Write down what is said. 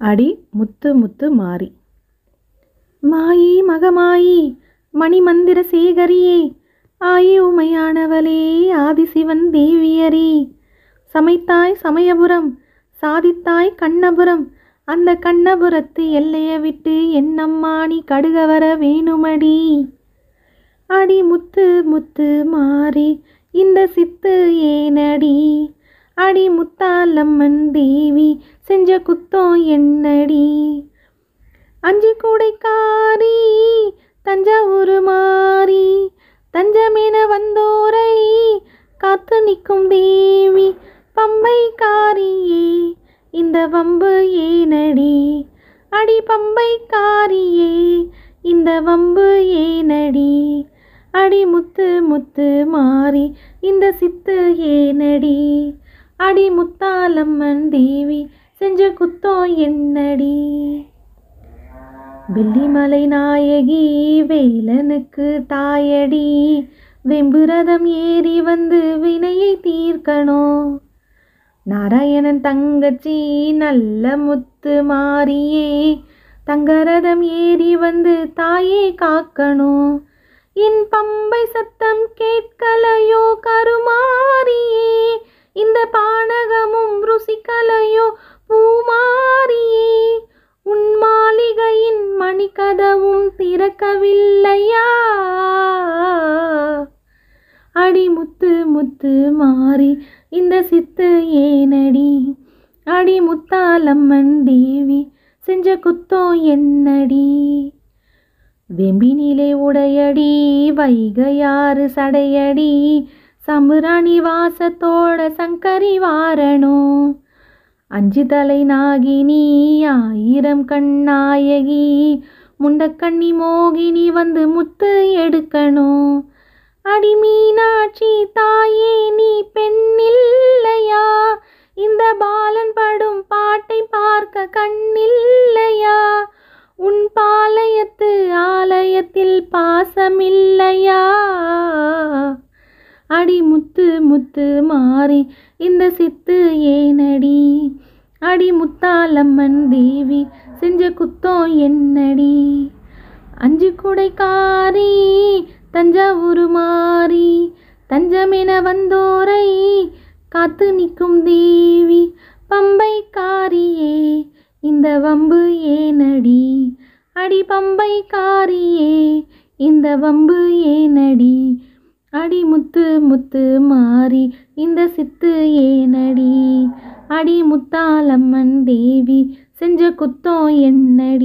அடி முத்து முத்து மாறி மாயி மகமாயி மணிமந்திர சேகரியே ஆயி உமையானவளே ஆதிசிவன் தேவியரே சமைத்தாய் சமயபுரம் சாதித்தாய் கண்ணபுரம் அந்த கண்ணபுரத்து எல்லைய விட்டு என்னம்மா நீ கடுக வர வேணுமடி அடி முத்து முத்து மாறி இந்த சித்து ஏனடி அடி முத்தாலம்மன் தேவி செஞ்ச குத்தம் என்னடி அஞ்சு கூடைக்காரி தஞ்சாவூர் மாறி தஞ்சமென வந்தோரை காத்து நிற்கும் தேவி பம்பைக்காரியே இந்த வம்பு ஏனடி அடி பம்பைக்காரியே இந்த வம்பு ஏனடி அடி முத்து முத்து மாறி இந்த சித்து ஏனடி அடி முத்தாலம்மன் தேவி செஞ்ச குத்தம் என்னடி வெள்ளிமலை நாயகி வேலனுக்கு தாயடி வெம்புரதம் ஏறி வந்து வினையை தீர்க்கணும் நாராயணன் தங்கச்சி நல்ல முத்து மாறியே தங்கரதம் ஏறி வந்து தாயே காக்கணும் என் பம்பை சத்தம் கேட்கலையோ கருமாரியே இந்த பானகமும் ருசிக்கலையோ பூமாரியே உன் மாளிகையின் மணிக்கதவும் திறக்கவில்லையா அடி முத்து முத்து மாறி இந்த சித்து ஏனடி அடி முத்தாலம்மன் தேவி செஞ்ச குத்தம் என்னடி வெம்பினிலே உடையடி வைகையாறு சடையடி சம்புராணி வாசத்தோட சங்கரி வாரணும் அஞ்சு தலை நாகினி ஆயிரம் கண்ணாயகி முண்டக்கண்ணி மோகினி வந்து முத்து எடுக்கணும் அடி மீனாட்சி தாயே நீ பெண்ணில்லையா இந்த பாலன் படும் பாட்டை பார்க்க கண்ணில்லையா உன் பாளையத்து ஆலயத்தில் பாசமில்லையா அடி முத்து முத்து மாறி இந்த சித்து ஏனடி அடி முத்தாலம்மன் தேவி செஞ்ச குத்தம் என்னடி அஞ்சு குடைக்காரி தஞ்சாவூர் மாறி தஞ்சமென வந்தோரை காத்து நிற்கும் தேவி பம்பைக்காரியே இந்த வம்பு ஏனடி அடி பம்பைக்காரியே இந்த வம்பு ஏனடி அடி முத்து முத்து மாறி இந்த சித்து ஏனடி அடி முத்தாலம்மன் தேவி செஞ்ச குத்தம் என்னடி